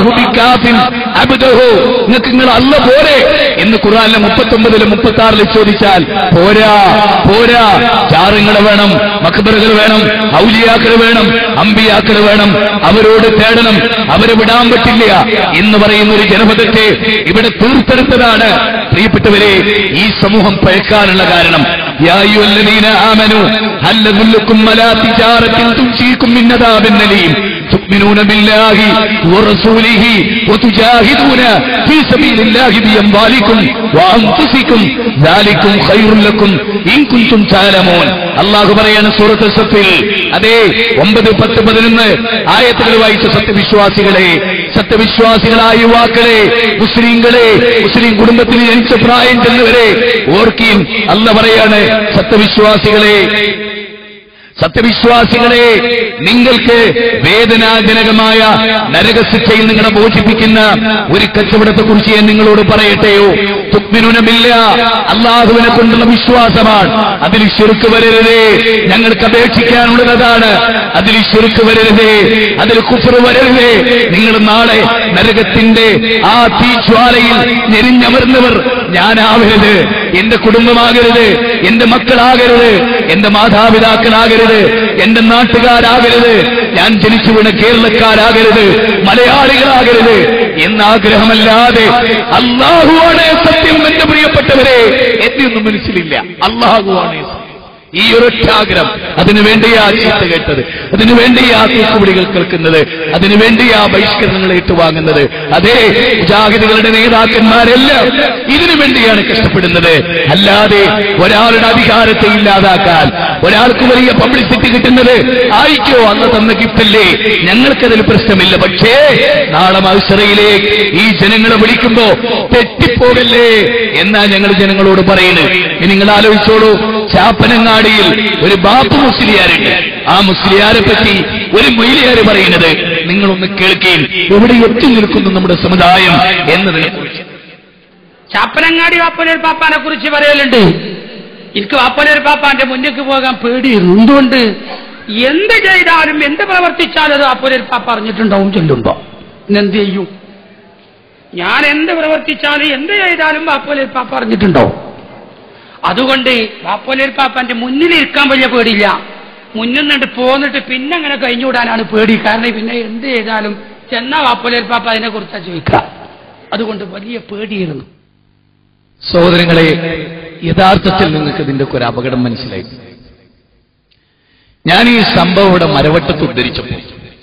അല്ലാഹു ബികാഫിൻ അബ്ദഹു നിങ്ങൾക്ക് നിങ്ങൾ അല്ല പോരെ എന്ന് ഖുർആനിലെ മുപ്പത്തൊമ്പതിലും മുപ്പത്തി ആറിൽ ചോദിച്ചാൽ പോരാ പോരാ ചാറുങ്ങൾ വേണം മക്ബറുകൾ വേണം ഔലിയാക്കൾ വേണം അമ്പിയാക്കൾ വേണം അവരോട് തേടണം അവരെ വിടാൻ പറ്റില്ല എന്ന് പറയുന്ന ഒരു ജനപദത്തെ ഇവിടെ തീർത്തെടുത്തതാണ് പ്രിയപ്പെട്ടവരെ ഈ സമൂഹം പഴക്കാനുള്ള കാരണം يا أيها الذين آمنوا هل ندلكم على تجارة تنجيكم من عذاب أليم تؤمنون بالله ورسوله وتجاهدون في سبيل الله بأموالكم وأنفسكم ذلكم خير لكم إن كنتم تعلمون അള്ളാഹു പറയാണ് സൂറത്ത് സത്തിൽ അതെ ഒമ്പത് പത്ത് പതിനൊന്ന് ആയത്തുകൾ വായിച്ച സത്യവിശ്വാസികളെ സത്യവിശ്വാസികളായ യുവാക്കളെ മുസ്ലിങ്ങളെ മുസ്ലിം കുടുംബത്തിൽ ജനിച്ച പ്രായം ചെന്നവരെ ഓർക്കുകയും അല്ല പറയാണ് സത്യവിശ്വാസികളെ സത്യവിശ്വാസികളെ നിങ്ങൾക്ക് വേദനാജനകമായ നരകശിക്ഷയിൽ നിങ്ങളെ ബോധിപ്പിക്കുന്ന ഒരു കച്ചവടത്തെ കുറിച്ച് ഞാൻ നിങ്ങളോട് പറയട്ടെയോ തുക്മിനുനമില്ല അള്ളാഹുവിനെ കൊണ്ടുള്ള വിശ്വാസമാണ് അതിൽ ശുരുക്ക് വരരുതേ ഞങ്ങൾക്ക് അപേക്ഷിക്കാനുള്ളതാണ് അതിൽ ശുരുക്ക് വരരുതേ അതിൽ കുഫർ വരരുതേ നിങ്ങൾ നാളെ നരകത്തിന്റെ ആ തീജ്വാലയിൽ ഞെരിഞ്ഞമർന്നവർ ഞാനാവരുത് എന്റെ കുടുംബമാകരുത് എന്റെ മക്കളാകരുത് എന്റെ മാതാപിതാക്കളാകരുത് എന്റെ നാട്ടുകാരാകരുത് ഞാൻ ജനിച്ചു വീണ കേരളക്കാരാകരുത് മലയാളികളാകരുത് എന്ന ആഗ്രഹമല്ലാതെ അള്ളാഹുവാണ് സത്യം എന്റെ പ്രിയപ്പെട്ടവരെ എന്നെയൊന്നും മനസ്സിലില്ല അള്ളാഹുവാണ് സത്യം ഈ ഒരൊറ്റ ആഗ്രഹം അതിനു വേണ്ടിയാ ചീത്ത കേട്ടത് അതിനു വേണ്ടിയാ തൂക്കുപിടികൾ കേൾക്കുന്നത് അതിനു വേണ്ടിയാ ബഹിഷ്കരണങ്ങൾ ഏറ്റുവാങ്ങുന്നത് അതേ മുജാഹിദുകളുടെ നേതാക്കന്മാരെല്ലാം ഇതിനു വേണ്ടിയാണ് കഷ്ടപ്പെടുന്നത് അല്ലാതെ ഒരാളുടെ അധികാരത്തെ ഇല്ലാതാക്കാൻ ഒരാൾക്ക് വലിയ പബ്ലിസിറ്റി കിട്ടുന്നത് ആയിക്കോ അന്ന് തന്ന ഗിഫ്റ്റല്ലേ ഞങ്ങൾക്കതിൽ പ്രശ്നമില്ല പക്ഷേ നാളെ മത്സരയിലേക്ക് ഈ ജനങ്ങളെ വിളിക്കുമ്പോ തെറ്റിപ്പോകല്ലേ എന്നാ ഞങ്ങൾ ജനങ്ങളോട് പറയുന്നത് ഇനി നിങ്ങൾ ആലോചിച്ചോളൂ ചാപ്പനങ്ങാടിയിൽ ഒരു ബാപ്പു മുസ്ലിയാരുണ്ട് ആ മുസ്ലിയാരെ പറ്റി ഒരു മൊയിലിയാര് പറയുന്നത് നിങ്ങളൊന്ന് കേൾക്കുകയും എവിടെ എത്തി നിൽക്കുന്നു നമ്മുടെ സമുദായം എന്നതിനെ കുറിച്ച് ചാപ്പനങ്ങാടി വാപ്പനൊരു പാപ്പാനെ കുറിച്ച് പറയലുണ്ട് എനിക്ക് വാപ്പനൊരു പാപ്പാന്റെ മുന്നിലേക്ക് പോകാൻ പേടിയിരുന്നു എന്തുകൊണ്ട് എന്ത് ചെയ്താലും എന്ത് പ്രവർത്തിച്ചാലും അത് വാപ്പനൊരു പാപ്പ അറിഞ്ഞിട്ടുണ്ടാവും ചെല്ലുമ്പോ എന്ത് ചെയ്യും ഞാൻ എന്ത് പ്രവർത്തിച്ചാലും എന്ത് ചെയ്താലും വാപ്പനൊരു പാപ്പ അറിഞ്ഞിട്ടുണ്ടാവും അതുകൊണ്ട് വാപ്പനൊരു പാപ്പാന്റെ മുന്നിൽ ഇരിക്കാൻ വലിയ പേടിയില്ല മുന്നിൽ നിന്നിട്ട് പോന്നിട്ട് പിന്നെ അങ്ങനെ കഴിഞ്ഞുവിടാനാണ് പേടി കാരണം പിന്നെ എന്ത് ചെയ്താലും ചെന്ന വാപ്പനൊരു പാപ്പ അതിനെ കുറിച്ചാണ് ചോദിക്കുക അതുകൊണ്ട് വലിയ പേടിയായിരുന്നു സഹോദരങ്ങളെ യഥാർത്ഥത്തിൽ നിങ്ങൾക്ക് ഇതിന്റെ ഒക്കെ ഒരു അപകടം മനസ്സിലായി ഞാൻ ഈ സംഭവം ഇവിടെ മരവട്ടത്ത് ഉദ്ധരിച്ചപ്പോൾ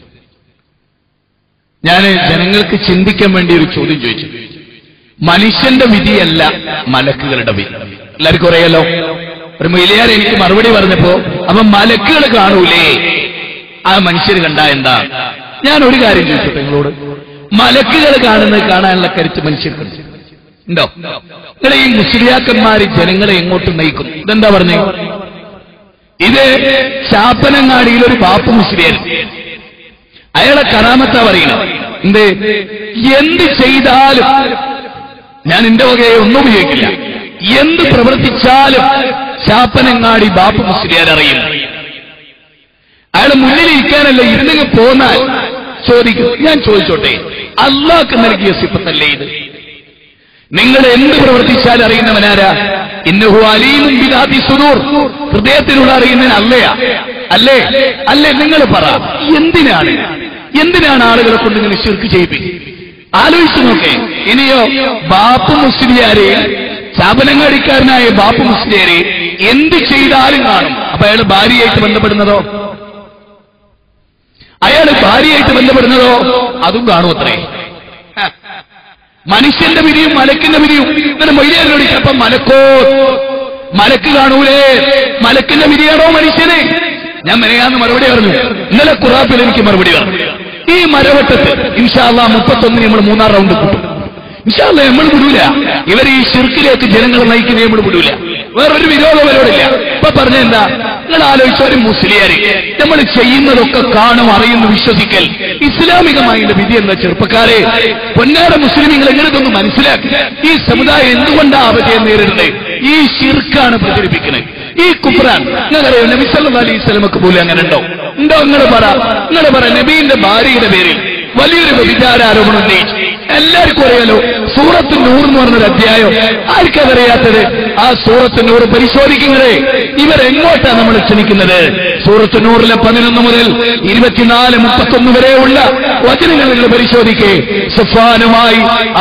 ഞാൻ ജനങ്ങൾക്ക് ചിന്തിക്കാൻ വേണ്ടി ഒരു ചോദ്യം ചോദിച്ചു മനുഷ്യന്റെ വിധിയല്ല മലക്കുകളുടെ വിധി എല്ലാവർക്കും അറിയാലോ ഒരു മൊയിലിയാർ എനിക്ക് മറുപടി പറഞ്ഞപ്പോ അപ്പൊ മലക്കുകൾ കാണൂലേ ആ മനുഷ്യർ കണ്ട എന്താ ഞാൻ ഒരു കാര്യം ചോദിച്ചോട്ടെ നിങ്ങളോട് മലക്കുകൾ കാണുന്നത് കാണാനുള്ള കരുത്ത് മനുഷ്യർക്കുണ്ട് ഉണ്ടോ നിങ്ങളെ ഈ മുസ്ലിയാക്കന്മാര് ജനങ്ങളെ എങ്ങോട്ട് നയിക്കും ഇതെന്താ പറഞ്ഞേ ഇത് ചാപ്പനങ്ങാടിയിൽ ഒരു ബാപ്പു മുസ്ലിയാർ അയാളെ കറാമത്താ പറയണം എന്ത് എന്ത് ചെയ്താലും ഞാൻ എന്റെ വകയെ ഒന്നും ഉപയോഗിക്കില്ല എന്ത് പ്രവർത്തിച്ചാലും ചാപ്പനങ്ങാടി ബാപ്പു മുസ്ലിയാർ അറിയും അയാളെ മുന്നിൽ ഇരിക്കാനല്ല ഇരുന്നെങ്കിൽ പോന്നാൽ ചോദിക്കും ഞാൻ ചോദിച്ചോട്ടെ അള്ളാഹ്ക്ക് നൽകിയ സിപ്പത്തല്ലേ ഇത് നിങ്ങൾ എന്ത് പ്രവർത്തിച്ചാൽ അറിയുന്നവനാരാ ഇന്നഹു അലീമും ബിദാതി സുദൂർ ഹൃദയത്തിലുള്ള അറിയുന്നതിന് അല്ലയാ അല്ലേ അല്ലേ നിങ്ങൾ പറ എന്തിനാണ് എന്തിനാണ് ആളുകളെ കൊണ്ട് ഇങ്ങനെ ശിർക്ക് ചെയ്യിപ്പിക്കും ആലോചിച്ചു നോക്കേ ഇനിയോ ബാപ്പു മുസ്ലിയാരെ ചാപനങ്ങാടിക്കാരനായ ബാപ്പു മുസ്ലിയാരെ എന്ത് ചെയ്താലും കാണും അപ്പൊ അയാൾ ഭാര്യയായിട്ട് ബന്ധപ്പെടുന്നതോ അയാൾ ഭാര്യയായിട്ട് ബന്ധപ്പെടുന്നതോ അതും കാണും അത്രേ ഹ. മനുഷ്യന്റെ വിധിയും മലക്കിന്റെ വിധിയും ഇങ്ങനെ മൊയ്യാനോട് ചിലപ്പോ മലക്കോ മലക്ക് കാണൂലേ മലക്കിന്റെ വിധിയാണോ മനുഷ്യനെ ഞാൻ മെനയാന്ന് മറുപടി പറഞ്ഞു ഇന്നലെ ഖുറാഫിൽ എനിക്ക് മറുപടി പറഞ്ഞു ഈ മരവട്ടത്ത് ഇൻഷാല്ല മുപ്പത്തൊന്നിന് നമ്മൾ മൂന്നാം റൗണ്ട് കൂട്ടും ഇൻഷാല്ല നമ്മൾ വിടൂല ഇവർ ഈ ഷിർക്കിലേക്ക് ജനങ്ങളെ നയിക്കുന്നത് നമ്മൾ വിടൂല വേറൊരു വിരോധം അവരോടില്ല ഇപ്പൊ പറഞ്ഞ എന്താ നിങ്ങൾ ആലോചിച്ച ഒരു മുസ്ലിയാര് നമ്മൾ ചെയ്യുന്നതൊക്കെ കാണും അറിയുന്നു വിശ്വസിക്കൽ ഇസ്ലാമികമായ ഇതിന്റെ വിധി എന്ന ചെറുപ്പക്കാരെ പൊന്നാര മുസ്ലിമീങ്ങൾ എങ്ങനെയൊന്ന് മനസ്സിലാക്കി ഈ സമുദായം എന്തുകൊണ്ടാ അവധിയെ നേരിടുന്നത് ഈ ഷിർക്കാണ് പ്രചരിപ്പിക്കുന്നത് ഈ കുഫ്രാൻ നിങ്ങൾക്കറിയോ നബി സല്ലല്ലാഹു അലൈഹി സ്വലമക്ക് പോലും അങ്ങനെ ഉണ്ടോ ഉണ്ടോ നിങ്ങൾ പറ നിങ്ങൾ പറ നബീന്റെ ഭാര്യയുടെ പേരിൽ വലിയൊരു വ്യഭിചാരാരോപണം ഉന്നയിച്ചു എല്ലാവർക്കും അറിയാലോ സൂറത്ത് നൂർ എന്ന് പറഞ്ഞൊരു അധ്യായം ആർക്കതറിയാത്തത് ആ സൂറത്ത് നൂർ പരിശോധിക്കുന്നത് ഇവരെങ്ങോട്ടാ നമ്മൾ ക്ഷണിക്കുന്നത് സൂറത്ത് നൂറിലെ പതിനൊന്ന് മുതൽ ഇരുപത്തിനാല് മുപ്പത്തൊന്ന് വരെയുള്ള വചനങ്ങൾ നിങ്ങൾ പരിശോധിക്കേ സഫാനുമായി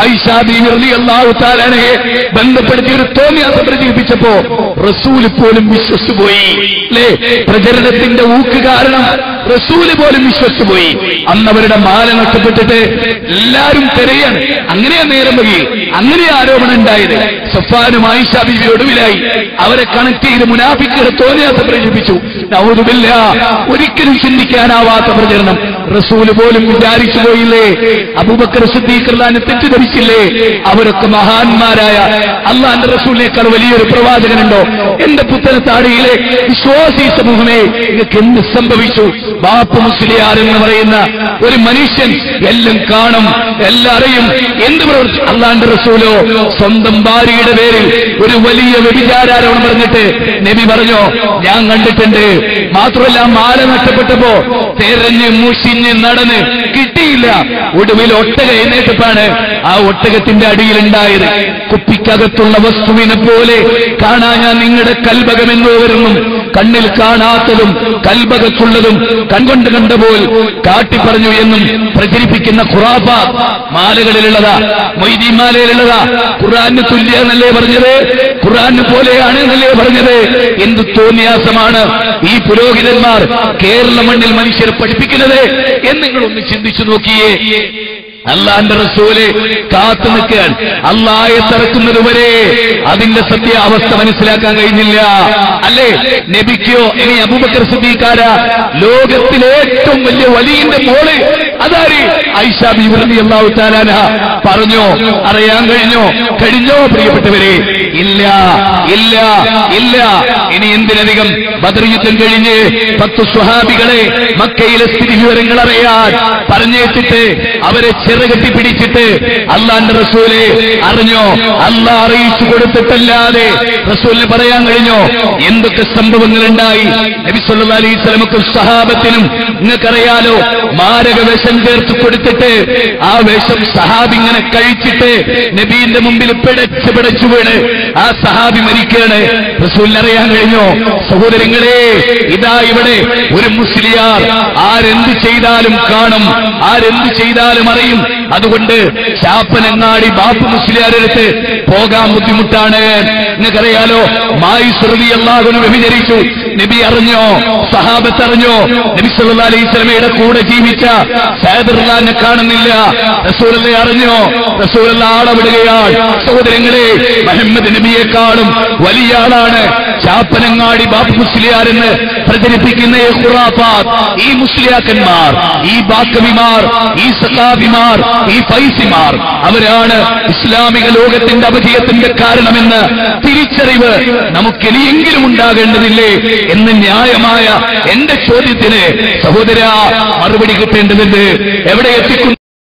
ഐഷാദിയെ ബന്ധപ്പെടുത്തി ഒരു തോന്നിയാസം പ്രചരിപ്പിച്ചപ്പോ റസൂല് പോലും വിശ്വസിച്ചുപോയി അല്ലേ പ്രചരണത്തിന്റെ ഊക്ക് കാരണം റസൂല് പോലും വിശ്വസിച്ചുപോയി അന്ന് അവരുടെ മാല നഷ്ടപ്പെട്ടിട്ട് എല്ലാരും തിരയാണ് അങ്ങനെയാ നേരം വഴി അങ്ങനെ ആരോപണം ഉണ്ടായത് സഫാനും ആയിഷ ബീവി ഒടുവിലായി അവരെ കണക്ട് ചെയ്ത് മുനാഫിക്കുകൾ തോന്നിയാസം പ്രചരിപ്പിച്ചു നൗതുമില്ല ഒരിക്കലും ചിന്തിക്കാനാവാത്ത പ്രചരണം റസൂല് പോലും വിചാരിച്ചു പോയില്ലേ അബൂബക്കർ സിദ്ദീഖർലാനെ തെറ്റിദ്ധരിച്ചില്ലേ അവരൊക്കെ മഹാന്മാരായ അള്ളാന്റെ റസൂലിനേക്കാൾ വലിയൊരു പ്രവാചകനുണ്ടോ എന്റെ പുത്തനത്താടിയിലെ വിശ്വാസി സമൂഹമേ നിങ്ങൾക്ക് എന്ത് സംഭവിച്ചു ബാപ്പു മുസ്ലിയാർ എന്ന് പറയുന്ന ഒരു മനുഷ്യൻ എല്ലാം കാണും എല്ലാം അറിയും എന്ത് പ്രവർത്തി അള്ളാന്റെ റസൂലോ സ്വന്തം ഭാര്യയുടെ പേരിൽ ഒരു വലിയ വ്യഭിചാരോപണം പറഞ്ഞിട്ട് നബി പറഞ്ഞോ ഞാൻ കണ്ടിട്ടുണ്ട് മാത്രമല്ല മാല നഷ്ടപ്പെട്ടപ്പോ തെരഞ്ഞ് മുഷിഞ്ഞ് നടന്ന് കിട്ടിയില്ല ഒടുവിൽ ഒട്ടക എഴുന്നേറ്റപ്പാണ് ആ ഒട്ടകത്തിന്റെ അടിയിലുണ്ടായത് കുപ്പിക്കകത്തുള്ള വസ്തുവിനെ പോലെ കാണാൻ ഞാൻ നിങ്ങളുടെ കൽഭകമെന്ന് വരുന്നു കണ്ണിൽ കാണാത്തതും കൽഭകത്തുള്ളതും കൺകൊണ്ട് കണ്ടപോൽ കാട്ടിപ്പറഞ്ഞു എന്നും പ്രചരിപ്പിക്കുന്ന ഖുറാഫ മാലകളിലുള്ളതാ മൊയ്തീമാലയിലുള്ളതാ ഖുറാന് തുല്യ എന്നല്ലേ പറഞ്ഞത് ഖുറാന് പോലെയാണ് എന്നല്ലേ പറഞ്ഞത് എന്ത് തോന്നിയാസമാണ് ഈ പുരോഹിതന്മാർ കേരള മണ്ണിൽ മനുഷ്യരെ പഠിപ്പിക്കുന്നത് എന്ന് നിങ്ങളൊന്ന് ചിന്തിച്ചു നോക്കിയേ അള്ളാന്റെ റസൂല് കാത്തു നിൽക്കാൻ അള്ളായെ തറക്കുന്നത് വരെ അതിന്റെ സത്യാവസ്ഥ മനസ്സിലാക്കാൻ കഴിഞ്ഞില്ല അല്ലേ നബിക്കോ ഇനി അബൂബക്കർ സിദ്ദീഖാര ലോകത്തിലെ ഏറ്റവും വലിയ വലിയന്റെ മോള് അതാര് ഐഷ ബിബ്രതി അള്ളാഹു താലാന പറഞ്ഞോ അറിയാൻ കഴിഞ്ഞോ കഴിഞ്ഞോ പ്രിയപ്പെട്ടവരെ ഇല്ല ഇല്ല ഇല്ല ഇനി എന്തിനധികം ബദർ യുദ്ധം കഴിഞ്ഞ് പത്ത് സ്വഹാബികളെ മക്കയിലെ സ്ഥിതി വിവരങ്ങൾ അറിയാൻ പറഞ്ഞേച്ചിട്ട് അവരെ ചെറുകെട്ടി പിടിച്ചിട്ട് അള്ളാന്റെ റസൂലെ അറിഞ്ഞോ അല്ല അറിയിച്ചു കൊടുത്തിട്ടല്ലാതെ റസൂലിന് പറയാൻ കഴിഞ്ഞോ എന്തൊക്കെ സംഭവങ്ങളുണ്ടായി നബി സല്ലല്ലാഹു അലൈഹി സ്വലമക്കും സഹാബത്തിനും നിങ്ങൾക്കറിയാലോ മാരക വിഷം ചേർത്ത് കൊടുത്തിട്ട് ആ വിഷം സഹാബി ഇങ്ങനെ കഴിച്ചിട്ട് നബീന്റെ മുമ്പിൽ പിടച്ച് പിടച്ചു വീണ് ആ സഹാബി മരിക്കുകയാണ് റസൂലിന് അറിയാൻ കഴിഞ്ഞോ സഹോദരങ്ങളെ ഇതാ ഇവിടെ ഒരു മുസ്ലിയാർ ആരെന്ത് ചെയ്താലും കാണും ആരെന്ത് ചെയ്താലും അറിയും അതുകൊണ്ട് ചാപ്പനങ്ങാടി ബാപ്പു മുസ്ലിയാരടുത്ത് പോകാൻ ബുദ്ധിമുട്ടാണ് നിങ്ങൾക്കറിയാലോ മായി ശ്രുതി അള്ളാഹുന് വ്യഭിചരിച്ചു നബി അറിഞ്ഞോ സഹാബത്ത് അറിഞ്ഞോ നബി സല്ലല്ലാഹു അലൈഹി സ്വലമയുടെ കൂടെ ജീവിച്ച സൈദുല്ലാനെ കാണുന്നില്ല റസൂലല്ലെ അറിഞ്ഞോ റസൂലുള്ള ആളെ വിടുകയാണ് സഹോദരങ്ങളെ മുഹമ്മദ് നബിയെക്കാളും വലിയ ആളാണ് ചാപ്പനങ്ങാടി ബാപ്പു മുസ്ലിയാർ എന്ന് പ്രചരിപ്പിക്കുന്ന ഈ ഖുറാഫാത്ത് ഈ മുസ്ലിയാക്കന്മാർ ഈ ബാക്കവിമാർ ഈ സഖാബിമാർ ഈ ഫൈസിമാർ അവരാണ് ഇസ്ലാമിക ലോകത്തിന്റെ അപജയത്തിന്റെ കാരണമെന്ന് തിരിച്ചറിവ് നമുക്കിനിയെങ്കിലും ഉണ്ടാകേണ്ടതില്ലേ എന്ന് ന്യായമായ എന്റെ ചോദ്യത്തിന് സഹോദര മറുപടി കിട്ടേണ്ടതുണ്ട് എവിടെ എത്തിക്കുന്നു